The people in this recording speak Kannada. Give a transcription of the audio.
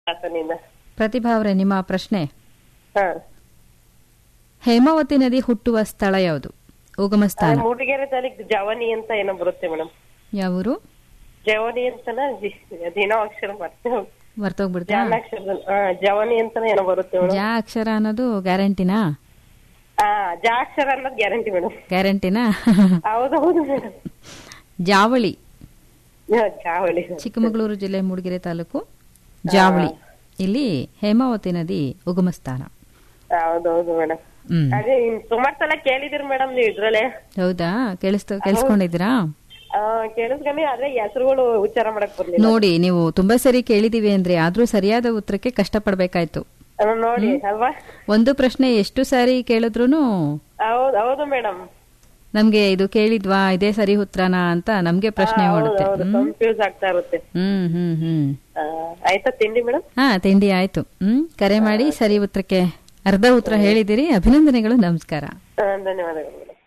ಹಾಸನಿಂದ ಪ್ರತಿಭಾ ಅವರೇ ನಿಮ್ಮ ಪ್ರಶ್ನೆ ಹಾ ಹೇಮಾವತಿ ನದಿ ಹುಟ್ಟುವ ಸ್ಥಳ ಯಾವುದು ಉಗಮ ಸ್ಥಾನ ಮೂಡಿಗೆರೆ ತಾಲೂಕ್ ಜವನಿ ಅಂತ ಏನೋ ಬರುತ್ತೆ ಮೇಡಮ್ ಯಾವೂರು ಜವನಿ ಅಂತನ ಜಿ- ಅದೇನೋ ಅಕ್ಷರ ಬರ್ತೇವೆ ಮರ್ತೋಗ್ಬಿಡ್ತಾ ಜಾನಾಕ್ಷರ ಹಾ ಜವನಿ ಅಂತಾನೆ ಏನೋ ಬರುತ್ತೆ ಮೇಡಮ್ ಜಾ ಅಕ್ಷರ ಅನ್ನೋದು ಗ್ಯಾರಂಟಿನಾ ಹಾ ಜಾಕ್ಷರ ಅನ್ನೋದು ಗ್ಯಾರಂಟಿ ಮೇಡಮ್ ಗ್ಯಾರಂಟಿನಾ ಹೌದೌದು ಮೇಡಮ್ ಜಾವಳಿ ಜಾವಳಿ ಚಿಕ್ಕಮಗಳೂರು ಜಿಲ್ಲೆ ಮೂಡಿಗೆರೆ ತಾಲೂಕು ಜಾವಳಿ ಇಲ್ಲಿ ಹೇಮಾವತಿ ನದಿ ಉಗಮ ಸ್ಥಾನ ಹೌದೌದು ಮೇಡಮ್ ಹ್ಮ್ ಅದೇ ಇನ್ ಸುಮಾರ್ ಸಲ ಕೇಳಿದಿರಿ ಮೇಡಮ್ ನೀವು ಇದ್ರಲ್ಲೇ ಹೌದಾ ಕೇಳಿಸ್ತ ಕೇಳಿಸ್ಕೊಂಡಿದ್ದೀರಾ ಆ, ಕೇಳಿಸ್ಕೊಂಡಿ ಆದ್ರೆ ಹೆಸರುಗಳು ಉಚ್ಚಾರ ಮಾಡಕ್ ಬರ್ಲಿಲ್ಲ ನೋಡಿ ನೀವು ತುಂಬಾ ಸರಿ ಕೇಳಿದೀವಿ ಅಂದ್ರೆ ಆದ್ರೂ ಸರಿಯಾದ ಉತ್ತರಕ್ಕೆ ಕಷ್ಟಪಡ್ಬೇಕಾಯ್ತು ಅದನ್ನ ನೋಡಿ ಅಲ್ವಾ ಒಂದು ಪ್ರಶ್ನೆ ಎಷ್ಟು ಸಾರಿ ಕೇಳಿದ್ರೂನು ಹೌದ್ ಹೌದು ಮೇಡಮ್ ನಮ್ಗೆ ಇದು ಕೇಳಿದ್ವಾ ಇದೇ ಸರಿ ಉತ್ತರನಾ ಅಂತ ನಮ್ಗೆ ಪ್ರಶ್ನೆ ಹೌದು ಮಾಡುತ್ತೆ ಹೌದು ಕನ್ಫ್ಯೂಸ್ ಆಗ್ತಾ ಇರುತ್ತೆ ಹ್ಮ್ ಹ್ಮ್ ಹ್ಮ್ ಆ, ಆಯ್ತಾ ತಿಂಡಿ ಮೇಡಮ್ ಹಾ ತಿಂಡಿ ಆಯ್ತು ಹ್ಮ್ ಕರೆ ಮಾಡಿ ಸರಿ ಉತ್ತರಕ್ಕೆ ಅರ್ಧ ಉತ್ತರ ಹೇಳಿದಿರಿ ಅಭಿನಂದನೆಗಳು ನಮಸ್ಕಾರ ಧನ್ಯವಾದಗಳು ಮೇಡಮ್